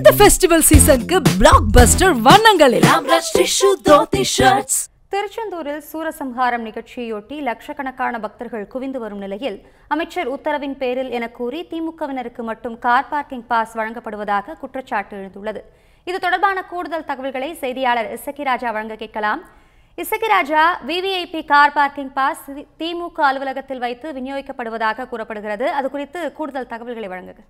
இந்த ஃபெஸ்டிவல் சீசனுக்கு பிளாக் பஸ்டர் வண்ணங்களில் ஆம்ரஷ் டிஷ்யூ தோத்தி ஷர்ட்ஸ் திருச்செந்தூரில் சூரசம்ஹாரம் நிகழ்ச்சியையொட்டி லட்சக்கணக்கான பக்தர்கள் குவிந்து வரும் நிலையில் அமைச்சர் உத்தரவின் பேரில் என கூறி திமுகவினருக்கு மட்டும் கார் பார்க்கிங் பாஸ் வழங்கப்படுவதாக குற்றச்சாட்டு எழுந்துள்ளது இது தொடர்பான கூடுதல் தகவல்களை செய்தியாளர் இசக்கி ராஜா வழங்க கேட்கலாம் Isakki Raja VVIP car parking pass DMK அலுவலகத்தில் வைத்து விநியோகிக்கப்படுவதாக கூறப்படுகிறது அது குறித்து கூடுதல் தகவல்களை வழங்குக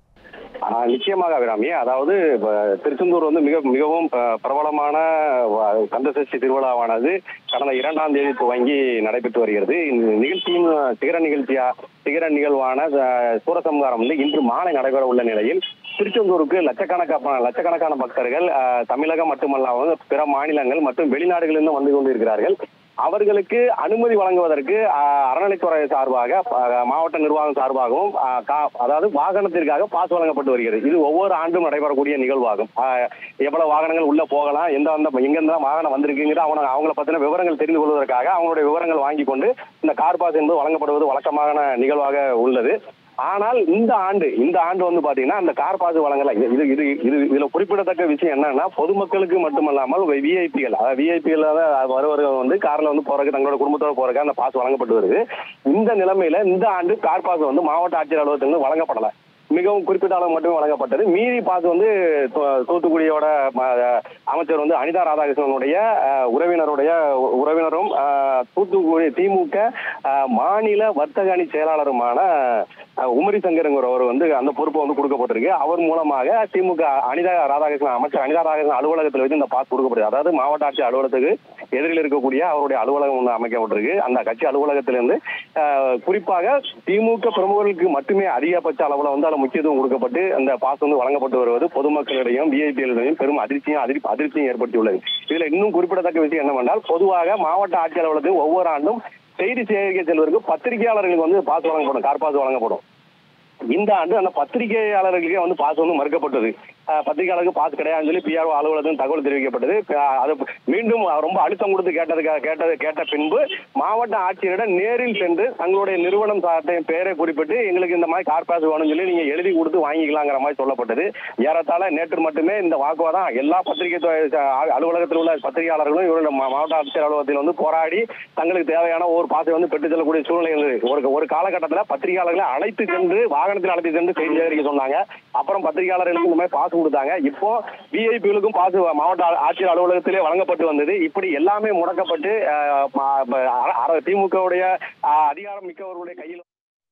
ஆஹ் நிச்சயமாக அபிராமி அதாவது இப்ப திருச்செந்தூர் வந்து மிக மிகவும் ப- பிரபலமான வ- கந்தசஷ்டி திருவிழாவானது கடந்த இரண்டாம் தேதி துவங்கி நடைபெற்று வருகிறது இந்த நிகழ்ச்சியின் சிகர நிகழ்ச்சியா சிகர நிகழ்வான அஹ், சூரசம்ஹாரம் வந்து இன்று மாலை நடைபெற உள்ள நிலையில் திருச்செந்தூருக்கு லட்சக்கணக்கான லட்சக்கணக்கான பக்தர்கள் அஹ், தமிழகம் மட்டுமல்லாமல் பிற மாநிலங்கள் மற்றும் வெளிநாடுகளிலிருந்து வந்து கொண்டிருக்கிறார்கள் அவர்களுக்கு அனுமதி வழங்குவதற்கு அஹ், அறநிலைத்துறை சார்பாக அஹ், மாவட்ட நிர்வாகம் சார்பாகவும் அஹ், கா- அதாவது வாகனத்திற்காக பாஸ் வழங்கப்பட்டு வருகிறது இது ஒவ்வொரு ஆண்டும் நடைபெறக்கூடிய நிகழ்வாகும் அஹ், எவ்வளவு வாகனங்கள் உள்ள போகலாம் எந்த அந்த எங்கெந்த வாகனம் வந்திருக்குங்கிற அவங்க அவங்கள பத்தின விவரங்கள் தெரிந்து கொள்வதற்காக அவங்களுடைய விவரங்கள் வாங்கி கொண்டு இந்த கார் பாஸ் என்பது வழங்கப்படுவது வழக்கமான நிகழ்வாக உள்ளது ஆனால் இந்த ஆண்டு இந்த ஆண்டு வந்து பாத்தீங்கன்னா அந்த கார் பாஸ் வழங்கல இது இது இது இது இதுல குறிப்பிடத்தக்க விஷயம் என்னன்னா பொதுமக்களுக்கு மட்டுமல்லாமல் விஐபிகள் அதாவது விஐபிகள் வருவர்கள் வந்து கார்ல வந்து போறதுக்கு தங்களோட குடும்பத்தோட போறதுக்கு அந்த பாஸ் வழங்கப்பட்டு வருது இந்த நிலைமையில இந்த ஆண்டு கார் பாஸ் வந்து மாவட்ட ஆட்சியர் அலுவலகத்திலிருந்து வழங்கப்படல மிகவும் குறிப்பிட்ட அளவு மட்டுமே வழங்கப்பட்டது மீதி பாஸ் வந்து தூ- தூத்துக்குடியோட ம- அமைச்சர் வந்து அனிதா ராதாகிருஷ்ணனுடைய அஹ், உறவினருடைய உ- உறவினரும் அஹ், தூத்துக்குடி திமுக அஹ், மாநில வர்த்தக அணி செயலாளருமான அஹ், உமரி சங்கருங்கிறவர் வந்து அந்த பொறுப்பு வந்து கொடுக்கப்பட்டிருக்கு அவர் மூலமாக திமுக அனிதா ராதாகிருஷ்ணன் அமைச்சர் அனிதா ராதாகிருஷ்ணன் அலுவலகத்தில் வச்சு இந்த பாஸ் கொடுக்கப்படுது அதாவது மாவட்ட ஆட்சி அலுவலகத்துக்கு எதிரில் இருக்கக்கூடிய அவருடைய அலுவலகம் ஒன்று அமைக்கப்பட்டிருக்கு அந்த கட்சி அலுவலகத்திலிருந்து அஹ், குறிப்பாக திமுக பிரமுகர்களுக்கு மட்டுமே அதிகபட்ச அளவுல வந்து அதில் முக்கியத்துவம் கொடுக்கப்பட்டு அந்த பாஸ் வந்து வழங்கப்பட்டு வருவது பொதுமக்களிடையும் விஐபிகளிடையும் பெரும் அதிர்ச்சியும் அதிர் அதிர்ச்சியும் ஏற்படுத்தியுள்ளது இதுல இன்னும் குறிப்பிடத்தக்க விஷயம் என்னவென்றால் பொதுவாக மாவட்ட ஆட்சியர் அலுவலகத்தில் ஒவ்வொரு ஆண்டும் செய்தி சேகரிக்க செல்வதற்கு பத்திரிகையாளர்களுக்கு வந்து பாஸ் வழங்கப்படும் கார் பாஸ் வழங்கப்படும் இந்த ஆண்டு அந்த பத்திரிகையாளர்களுக்கே வந்து பாஸ் வந்து மறுக்கப்பட்டது அஹ் பத்திரிகையாளருக்கு பாஸ் கிடையாதுன்னு சொல்லி பிஆர்ஓ அலுவலகம் தகவல் தெரிவிக்கப்பட்டது அஹ் அது மீண்டும் ரொம்ப அழுத்தம் கொடுத்து கேட்டதுக்கு கேட்டது கேட்ட பின்பு மாவட்ட ஆட்சியரிடம் நேரில் சென்று தங்களுடைய நிறுவனம் சார்ட்ட பெயரை குறிப்பிட்டு எங்களுக்கு இந்த மாதிரி கார் பாஸ் வேணும்னு சொல்லி நீங்க எழுதி கொடுத்து வாங்கிக்கலாங்கிற மாதிரி சொல்லப்பட்டது ஏறத்தாழ நேற்று மட்டுமே இந்த வாக்குவாதம் எல்லா பத்திரிகை துறை அஹ் அலுவலகத்தில் உள்ள பத்திரிகையாளர்களும் இவருடைய மா- மாவட்ட ஆட்சியர் அலுவலகத்தில் வந்து போராடி தங்களுக்கு தேவையான ஒரு பாசை வந்து பெற்றுச் செல்லக்கூடிய சூழ்நிலை இருந்தது ஒரு ஒரு காலகட்டத்தில் பத்திரிகையாளர்களை அழைத்து சென்று வாகனத்தில் அழைத்து சென்று செய்தி சேகரிக்க சொன்னாங்க அப்புறம் பத்திரிகையாளர்களுக்கு இந்த மாதிரி பாஸ் கொடுத்தாங்க இப்போ விஐபிகளுக்கும் பாஸ் மாவட்ட ஆ- ஆட்சியர் அலுவலகத்திலே வழங்கப்பட்டு வந்தது இப்படி எல்லாமே முடக்கப்பட்டு அஹ், ம- ம- அர- அர- திமுகவுடைய அஹ், அதிகாரம் மிக்கவர்களுடைய கையில்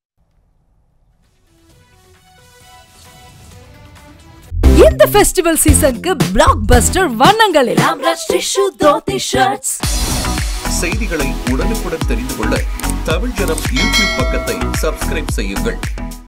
இந்த ஃபெஸ்டிவல் சீசனுக்கு பிளாக் பஸ்டர் வண்ணங்களில் ஆம்ரஷ் டிஷ்யூ தோத்தி ஷர்ட்ஸ் செய்திகளை உடனுக்குடன் தெரிந்து கொள்ள தமிழ் ஜனம் யூடியூப் பக்கத்தை சப்ஸ்கிரைப் செய்யுங்கள்